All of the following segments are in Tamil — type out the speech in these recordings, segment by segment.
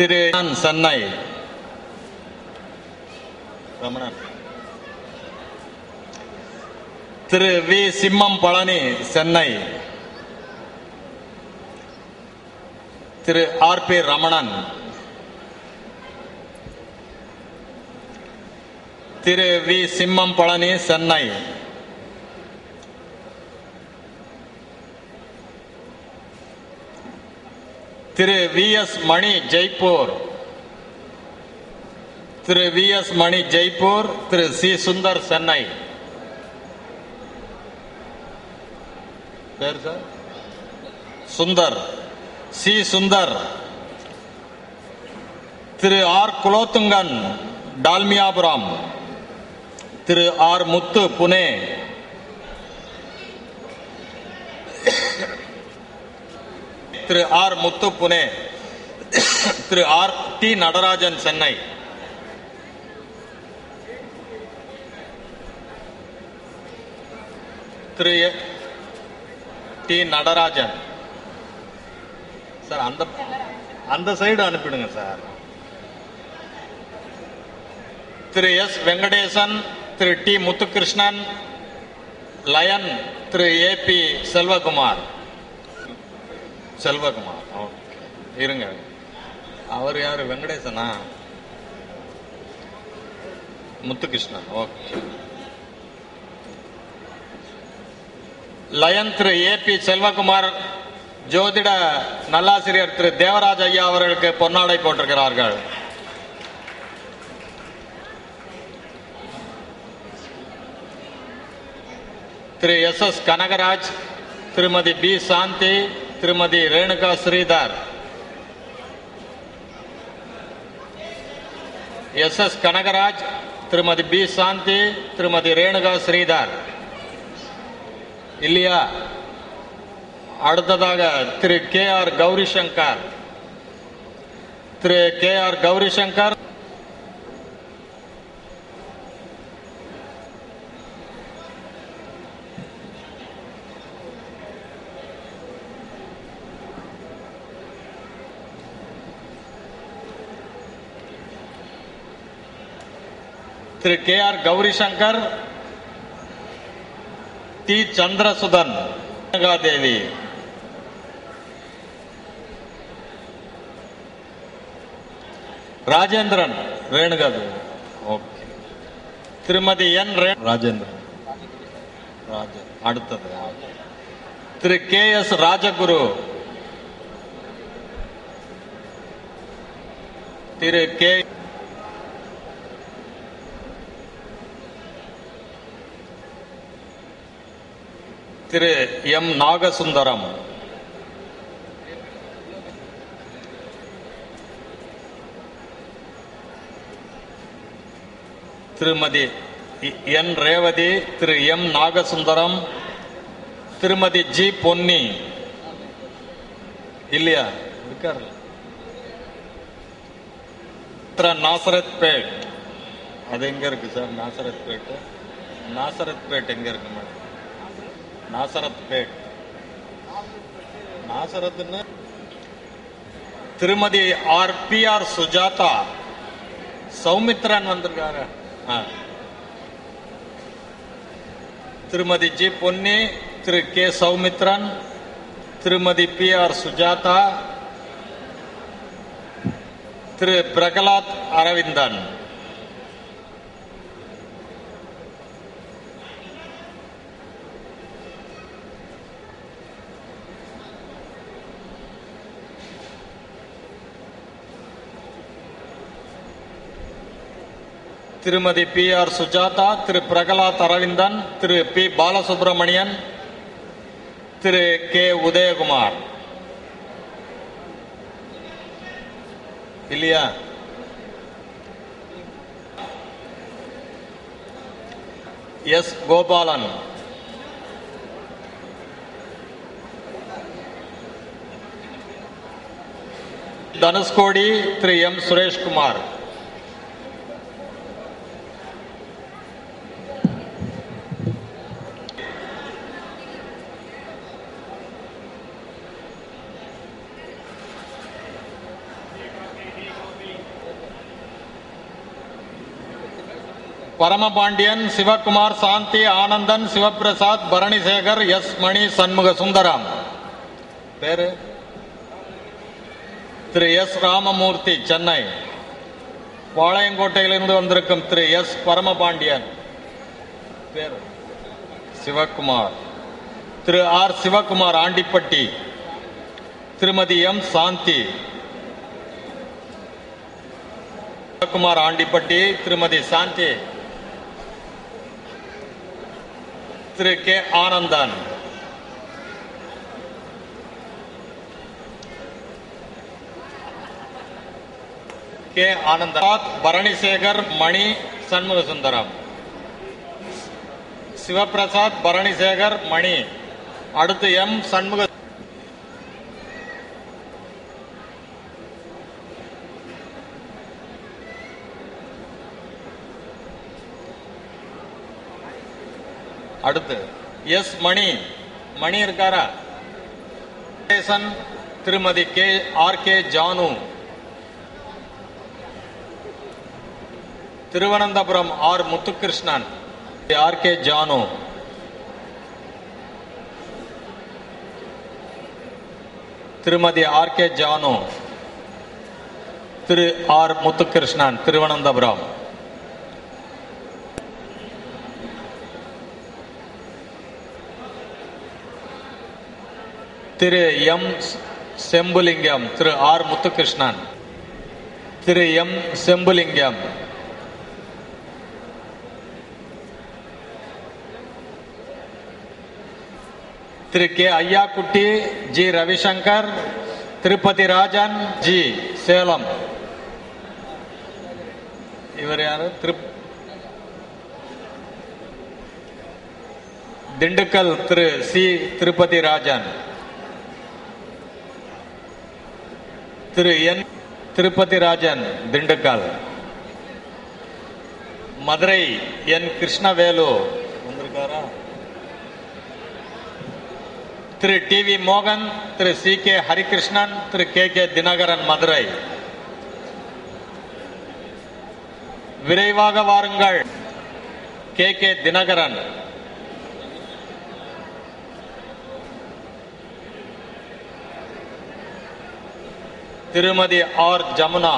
திரு நான் Chennai Ramanan Thiru V Simmam Palani Chennai Thiru R P Ramanan Thiru V Simmam Palani Chennai Thiru V S Mani Jaipur Thiru V S Mani Jaipur Thiru C Sundar Chennai பேர் sir Sundar C Sundar Thiru R Kulothungan Dalmiapuram Thiru R Muthu Pune Thiru R Muthu Pune Thiru R D Natarajan Chennai Thiru எ- டி நடராஜன் சார் அந்த அந்த சைடு அனுப்பிடுங்க sir Thiru S Venkatesan Thiru T Muthukrishnan lion Thiru A P Selvakumar Selvakumar okay இருங்க அவர் யாரு வெங்கடேசனா Muthukrishnan okay lion Thiru A P Selvakumar ஜோதிட நல்லாசிரியர் திரு தேவராஜ் ஐயா அவர்களுக்கு பொன்னாடை போட்டிருக்கிறார்கள் Thiru S S Kanagaraj Thirumathi P Shanthi Thirumathi Renuka Sridhar S S Kanagaraj Thirumathi P Shanthi Thirumathi Renuka Sridhar இல்லையா அடுத்ததாக Thiru K R Gowri Shankar Thiru K R Gowri Shankar Thiru K R Gowri Shankar D Chandrasudhan Devi Rajendran Renuka Devi okay Thirumathi N ரே ராஜேந்திரன் ராஜ அடுத்தது Thiru K S Rajaguru Thiru K Thiru M Nagasundaram Thirumathi இ- N Revathi Thiru M Nagasundaram Thirumathi G Ponni இல்லையா இருக்காரு திரு நாசரத் பேட் அது எங்க இருக்கு சார் நாசரத் பேட் நாசரத் பேட் எங்க இருக்கு மேடம் நாசரத் பேட் நாசரத்னு Thirumathi R P R Sujatha Soumithran வந்திருக்காரு ஆ. Thirumathi G Ponni Thiru K Soumithran Thirumathi P R Sujatha Thiru Prahlad Aravindan Thirumathi P R Sujatha Thiru Prahlad Aravindan Thiru P Balasubramanian Thiru K Udayakumar இல்லையா S Gopalan Dhanushkodi Thiru M Sureshkumar Paramapandian Sivakumar Shanthi Anandan Sivaprasad Baranisekar S Mani Shanmuga Sundaram பேரு திரு எஸ் ராமமூர்த்தி சென்னை பாளையங்கோட்டையிலிருந்து வந்திருக்கும் திரு எஸ் பரமபாண்டியன் பேரு Sivakumar Thiru R Sivakumar Andipatti Thirumathi M Shanthi Sivakumar Andipatti Thirumathi Shanthi Thiru K Anandan K Anandan Baranisekar Mani Shanmuga Sundaram Sivaprasad Baranisekar Mani அடுத்து எம் சண்முக அடுத்து எஸ் மணி மணி இருக்காரா Ganesan, Thirumathi K R K Janu Thiruvananthapuram R Muthukrishnan R K Janu Thirumathi R K Janu Thiru R Muthukrishnan Thiruvananthapuram Thiru M Sembulingam Thiru R Muthukrishnan Thiru M Sembulingam Thiru K Ayyakutty G Ravishankar Tirupathi Rajan G Salem இவர் யாரு Thiru Dindigul Thiru C Tirupathi Rajan Thiru N Tirupathi Rajan Dindigul Madurai N Krishnavelu வந்திருக்காரா திரு டி வி மோகன் Thiru C K Harikrishnan Thiru K K Dhinakaran Madurai விரைவாக வாருங்கள் K K Dhinakaran Thirumathi R Jamuna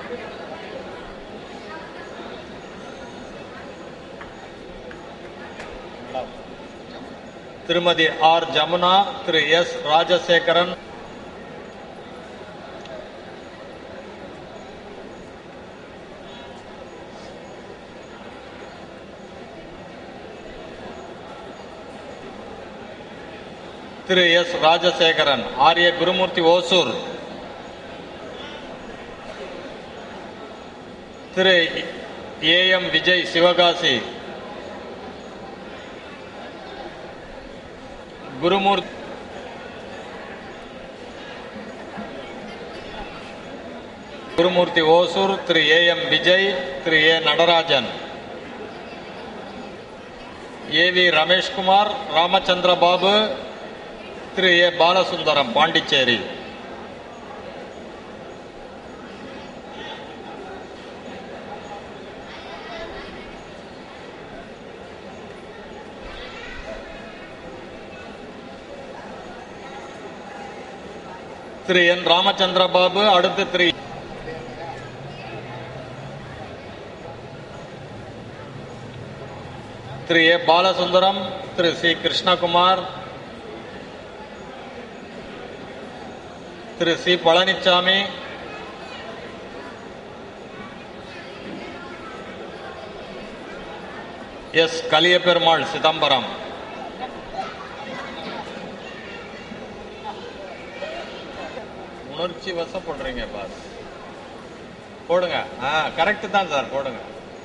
Thirumathi R Jamuna Thiru S Rajasekaran Thiru S Rajasekaran Arya Gurumurthy Hosur Thiru A M Vijay Sivakasi Gurumurthy Gurumurthy Hosur Thiru A M Vijay Thiru A Natarajan A V Rameshkumar Ramachandra Babu Thiru A Balasundaram Pondicherry Thiru N Ramachandra Babu அடுத்து Thiru Thiru A Balasundaram Thiru C Krishnakumar Thiru C Palanisamy S Kaliyaperumal Chidambaram உணர்ச்சி வசப்படுறீங்க பாஸ் போடுங்க ஆ கரெக்ட் தான் சார் போடுங்க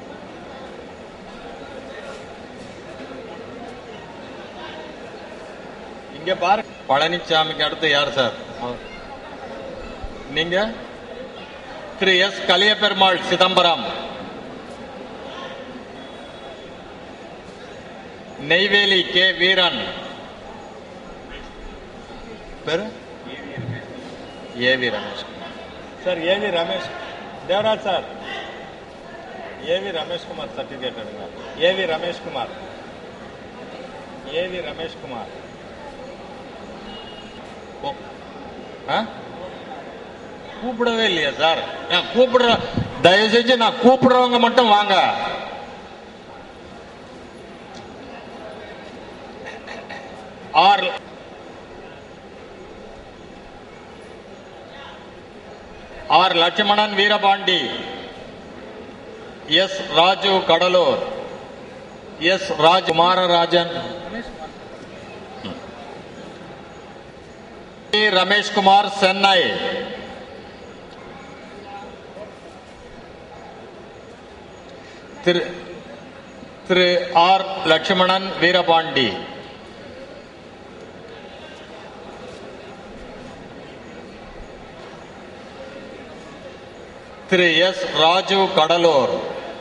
இங்க பாரு பழனிசாமிக்கு அடுத்து யார் சார் நீங்க திரு எஸ் கலியபெருமாள் சிதம்பரம் நெய்வேலி கே வீரன் பேரு A V Ramesh sir A V Ramesh Devaraj sir A V Rameshkumar certificate எடுங்க ஏவி ரமேஷ்குமார் ஏவி ரமேஷ்குமார் ஓ ஆ கூப்பிடவே இல்லையா சார் நான் கூப்பிடுற தயவு செஞ்சு நான் கூப்பிடுறவங்க மட்டும் வாங்க R R Lakshmanan Veerapandi S Raju Cuddalore S Raj Kumararajan Ramesh Kumar Chennai Thiru Thiru R Lakshmanan Veerapandi Thiru S Raju Cuddalore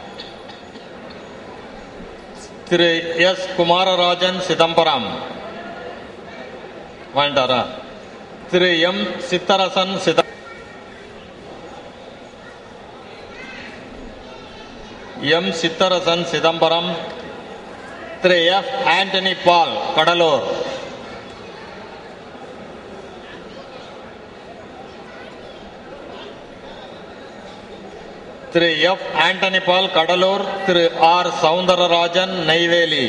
Thiru S Kumararajan Chidambaram வேண்டாரா திரு எம் சித்தரசன் சித M Chitharasan Chidambaram Thiru F Antony Paul Cuddalore Thiru F Antony Paul Cuddalore Thiru R Soundararajan Neyveli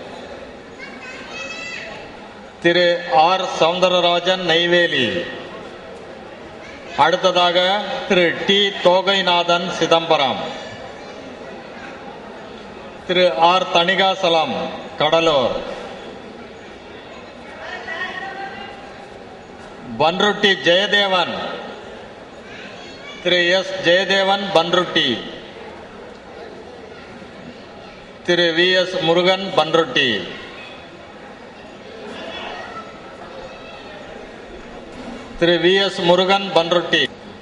Thiru R Soundararajan Neyveli அடுத்ததாக Thiru T Thogainathan Chidambaram Thiru R Thanigachalam Cuddalore Panruti Jayadevan Thiru S Jayadevan Panruti Thiru V S Murugan Panruti Thiru V S Murugan Panruti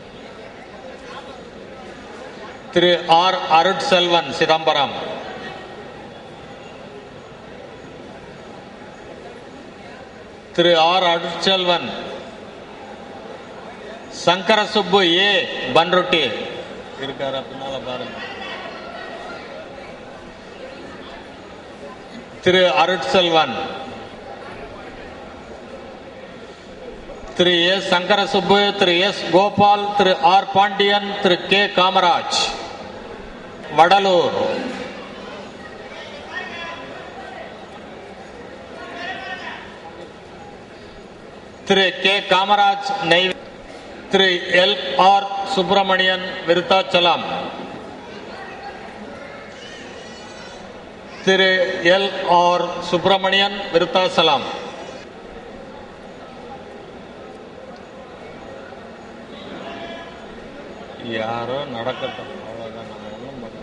Thiru R Arutselvan Chidambaram Thiru R Arutselvan Sankara Subbu A Panruti இருக்காரு பின்னால பாருங்க Thiru Arutselvan Thiru S Sankara Subbu Thiru S Gopal Thiru R Pandian Thiru K Kamaraj Vadalur Thiru K Kamaraj நெய் Thiru L R Subramanian Virudhachalam Thiru L R Subramanian Virudhachalam யாரோ நடக்கட்டும் அவ்வளவுதான் நம்ம ஒண்ணும் பண்ண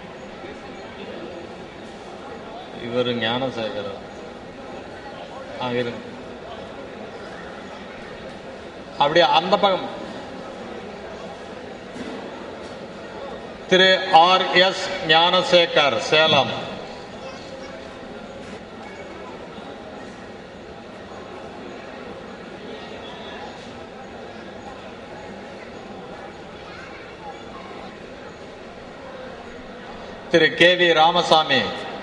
இவர் ஞானசேகரர் ஆ இருங்க அப்படியே அந்த பக்கம் Thiru R S Gnanasekar Salem Thiru K V Ramasamy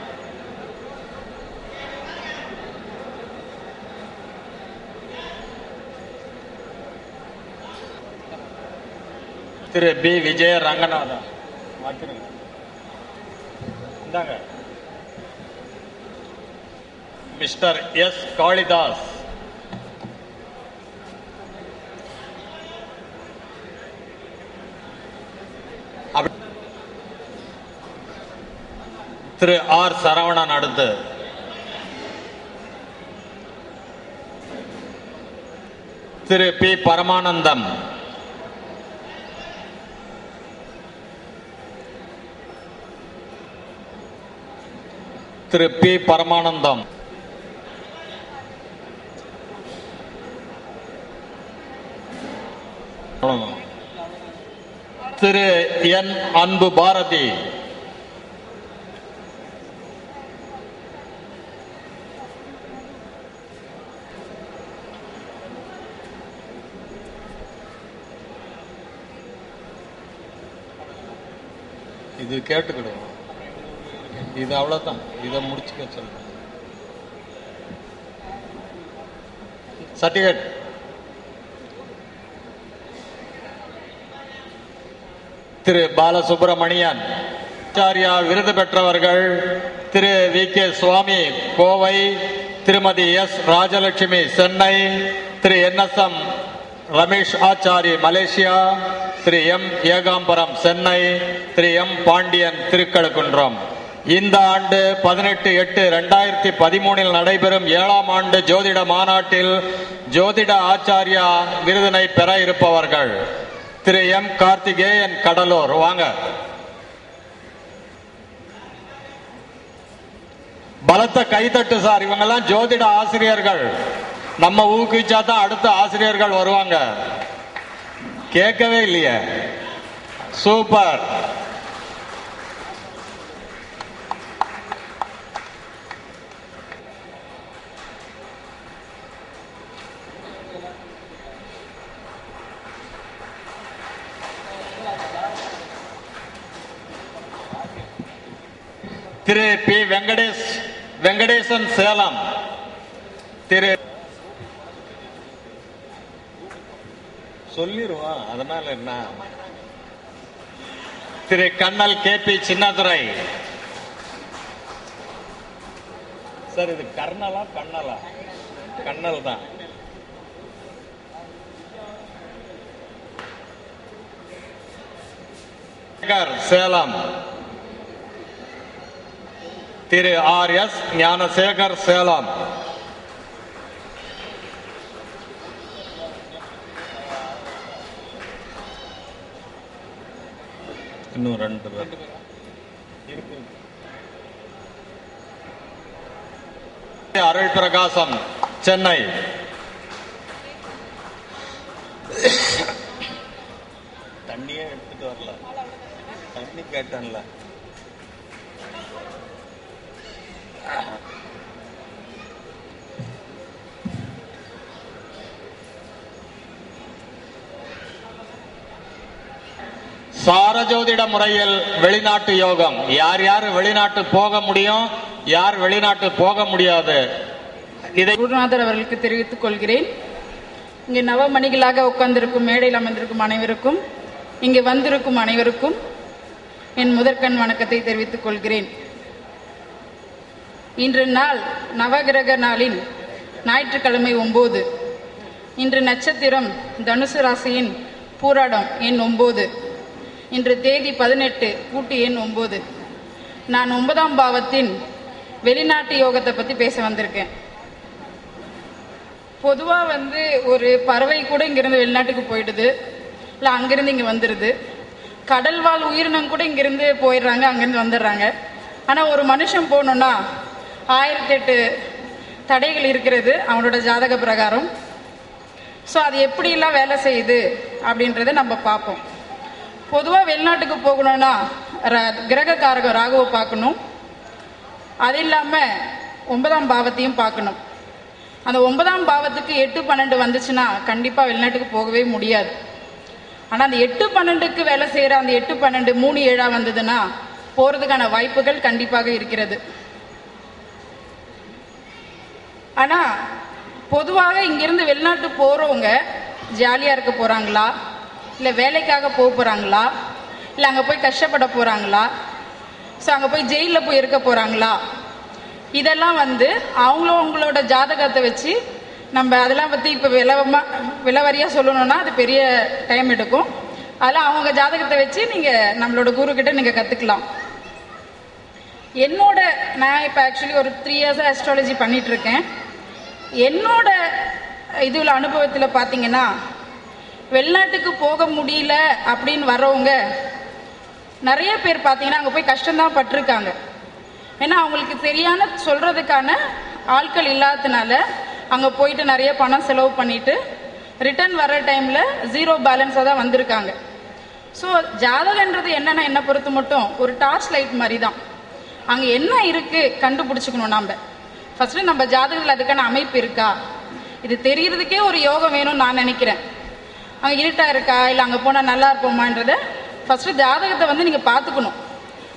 Thiru P Vijaya Ranganathan வச்சிருங்க. இந்தாங்க மிஸ்டர் எஸ் காளிதாஸ் அப்- திரு ஆர் சரவணன் அடுத்து திரு பி பரமானந்தம் திரு பி பரமானந்தம் அவ்வளவுதான். திரு என் அன்பு பாரதி இது கேட்டுக்கிடுவோம் இது அவ்வளவுதான் இதை முடிச்சுக்க சொல்றேன் சர்டிஃபிகேட் திரு பாலசுப்ரமணியன் ஆச்சாரியா விருது பெற்றவர்கள் Thiru V K Swamy Kovai Thirumathi S Rajalakshmi Chennai Thiru N S M Ramesh Achari Malaysia Thiru M Ekambaram Chennai Thiru M Pandian Thirukalukundram இந்த ஆண்டு பதினெட்டு எட்டு ரெண்டாயிரத்தி பதிமூணில் நடைபெறும் ஏழாம் ஆண்டு ஜோதிட மாநாட்டில் ஜோதிட ஆச்சாரியா விருதினை பெற இருப்பவர்கள் திரு எம் கார்த்திகேயன் கடலூர் வாங்க பலத்த கைத்தட்டு சார் இவங்கெல்லாம் ஜோதிட ஆசிரியர்கள் நம்ம ஊக்குவிச்சா தான் அடுத்த ஆசிரியர்கள் வருவாங்க கேட்கவே இல்லையே சூப்பர் திரு பி வெங்கடேஷ் வெங்கடேசன் சேலம் திரு சொல்லிடுவான் அதனால என்ன திரு கண்ணல் கே பி சின்னதுரை சார் இது கர்னலா கண்ணலா கண்ணல் தான் சேகர், சேலம் திரு ஆர் எஸ் ஞானசேகர் சேலம் இன்னும் ரெண்டு பேர் இருக்கு. அருள் பிரகாசம் சென்னை தண்ணியே எடுத்துட்டு வரல தண்ணி கேட்டேன்ல சாரஜோதிட முறையில் வெளிநாட்டு யோகம் யார் யார் வெளிநாட்டு போக முடியும் யார் வெளிநாட்டு போக முடியாது இதை குருநாதர் அவர்களுக்கு தெரிவித்துக் கொள்கிறேன் இங்கே நவமணிகளாக உட்கார்ந்திருக்கும் மேடையில் அமர்ந்திருக்கும் அனைவருக்கும் இங்கே வந்திருக்கும் அனைவருக்கும் என் முதற்கண் வணக்கத்தை தெரிவித்துக் கொள்கிறேன் இன்று நாள் நவகிரக நாளின் ஞாயிற்றுக்கிழமை ஒன்பது இன்று நட்சத்திரம் தனுசு ராசியின் பூராடம் எண் ஒன்பது இன்று தேதி பதினெட்டு கூட்டு எண் ஒன்பது நான் ஒன்பதாம் பாவத்தின் வெளிநாட்டு யோகத்தை பற்றி பேச வந்திருக்கேன் பொதுவா வந்து ஒரு பறவை கூட இங்கிருந்து வெளிநாட்டுக்கு போயிடுது இல்ல அங்கிருந்து இங்க வந்துடுது கடல் வாழ் உயிரினம் கூட இங்கிருந்து போயிடுறாங்க அங்கிருந்து வந்துடுறாங்க ஆனா ஒரு மனுஷன் போகணும்னா ஆயிரத்தி எட்டு தடைகள் இருக்கிறது அவனோட ஜாதக பிரகாரம் ஸோ அது எப்படியெல்லாம் வேலை செய்யுது அப்படின்றத நம்ம பார்ப்போம் பொதுவாக வெளிநாட்டுக்கு போகணும்னா ர- கிரகக்காரகம் ராகுவை பார்க்கணும் அது இல்லாமல் ஒன்பதாம் பாவத்தையும் பார்க்கணும் அந்த ஒன்பதாம் பாவத்துக்கு எட்டு பன்னெண்டு வந்துச்சுன்னா கண்டிப்பாக வெளிநாட்டுக்கு போகவே முடியாது ஆனால் அந்த எட்டு பன்னெண்டுக்கு வேலை செய்கிற அந்த எட்டு பன்னெண்டு மூணு ஏழா வந்ததுன்னா போகிறதுக்கான வாய்ப்புகள் கண்டிப்பாக இருக்கிறது ஆனால் பொதுவாக இங்கிருந்து வெளிநாட்டு போகிறவங்க ஜாலியாக இருக்க போகிறாங்களா இல்லை வேலைக்காக போக போகிறாங்களா இல்லை அங்கே போய் கஷ்டப்பட போகிறாங்களா ஸோ அங்கே போய் ஜெயிலில் போய் இருக்க போகிறாங்களா இதெல்லாம் வந்து அவங்களும் அவங்களோட ஜாதகத்தை வச்சு நம்ம அதெல்லாம் பற்றி இப்போ விலவமா விலவரியாக சொல்லணும்னா அது பெரிய டைம் எடுக்கும் அதெல்லாம் அவங்க ஜாதகத்தை வச்சு நீங்கள் நம்மளோட குரு கிட்ட நீங்கள் கற்றுக்கலாம் என்னோட நான் இப்போ ஆக்சுவலி ஒரு த்ரீ இயர்ஸாக அஸ்ட்ராலஜி பண்ணிட்டு இருக்கேன் என்னோட இதுல அனுபவத்தில் பார்த்தீங்கன்னா வெளிநாட்டுக்கு போக முடியல அப்படின்னு வர்றவங்க நிறைய பேர் பார்த்தீங்கன்னா அங்கே போய் கஷ்டம்தான் பட்டிருக்காங்க ஏன்னா அவங்களுக்கு சரியான சொல்றதுக்கான ஆட்கள் இல்லாததுனால அங்கே போயிட்டு நிறைய பணம் செலவு பண்ணிட்டு ரிட்டர்ன் வர டைம்ல ஜீரோ பேலன்ஸாக தான் வந்திருக்காங்க ஸோ ஜாதகன்றது என்னன்னா என்ன பொறுத்து மட்டும் ஒரு டார்ச் லைட் மாதிரி தான் அங்கே என்ன இருக்கு கண்டுபிடிச்சுக்கணும் நம்ம ஃபர்ஸ்ட் நம்ம ஜாதகத்தில் அதுக்கான அமைப்பு இருக்கா இது தெரியறதுக்கே ஒரு யோகம் வேணும்னு நான் நினைக்கிறேன் அங்கே இருட்டா இருக்கா இல்லை அங்கே போனால் நல்லா இருப்போமான்றத ஃபர்ஸ்ட் ஜாதகத்தை வந்து நீங்கள் பார்த்துக்கணும்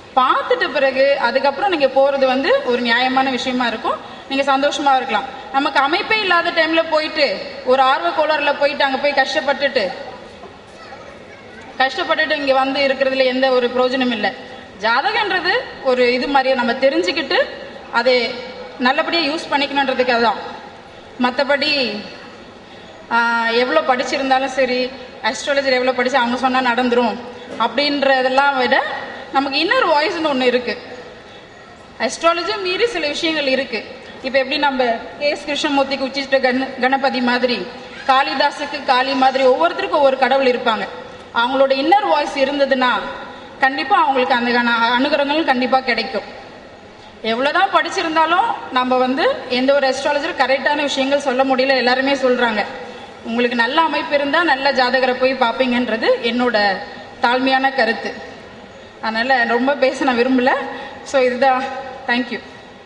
பார்த்துட்ட பிறகு அதுக்கப்புறம் நீங்க போறது வந்து ஒரு நியாயமான விஷயமா இருக்கும் நீங்க சந்தோஷமா இருக்கலாம் நமக்கு அமைப்பே இல்லாத டைம்ல போயிட்டு ஒரு ஆர்வ கோளாறுல போயிட்டு அங்க போய் கஷ்டப்பட்டுட்டு கஷ்டப்பட்டுட்டு இங்க வந்து இருக்கிறதுல எந்த ஒரு பிரயோஜனம் இல்லை ஜாதகன்றது ஒரு இது மாதிரியே நம்ம தெரிஞ்சுக்கிட்டு அதை நல்லபடியாக யூஸ் பண்ணிக்கணுன்றதுக்காக தான் மற்றபடி எவ்வளோ படிச்சிருந்தாலும் சரி அஸ்ட்ராலஜர் எவ்வளோ படிச்சு அவங்க சொன்னால் நடந்துரும் அப்படின்றதெல்லாம் விட நமக்கு இன்னொரு வாய்ஸ்னு ஒன்று இருக்கு அஸ்ட்ராலஜி மீறி சில விஷயங்கள் இருக்கு இப்போ எப்படி நம்ம கேஎஸ் கிருஷ்ணமூர்த்திக்கு உச்சிஷ்ட கண கணபதி மாதிரி காளிதாஸுக்கு காளி மாதிரி ஒவ்வொருத்தருக்கும் ஒவ்வொரு கடவுள் இருப்பாங்க அவங்களோட இன்னர் வாய்ஸ் இருந்ததுன்னா கண்டிப்பா அவங்களுக்கு அந்த கண- அனுகிரகங்களும் கண்டிப்பா கிடைக்கும் எவ்வளவுதான் படிச்சிருந்தாலும் நம்ம வந்து எந்த ஒரு அஸ்ட்ராலஜரும் கரெக்டான விஷயங்கள் சொல்ல முடியல எல்லாருமே சொல்றாங்க உங்களுக்கு நல்ல அமைப்பு இருந்தா நல்ல ஜாதகரை போய் பார்ப்பீங்கன்றது என்னோட தாழ்மையான கருத்து அதனால ரொம்ப பேச நான் விரும்பல ஸோ இதுதான் தேங்க்யூ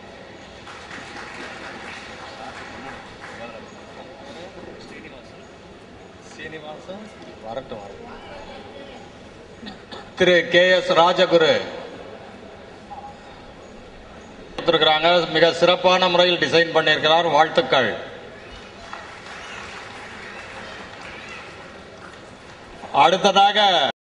வரட்டும் வரட்டும். திரு கே எஸ் ராஜகுரு கொடுத்திருக்கிறாங்க மிக சிறப்பான முறையில் டிசைன் பண்ணியிருக்கிறார் வாழ்த்துக்கள் அடுத்ததாக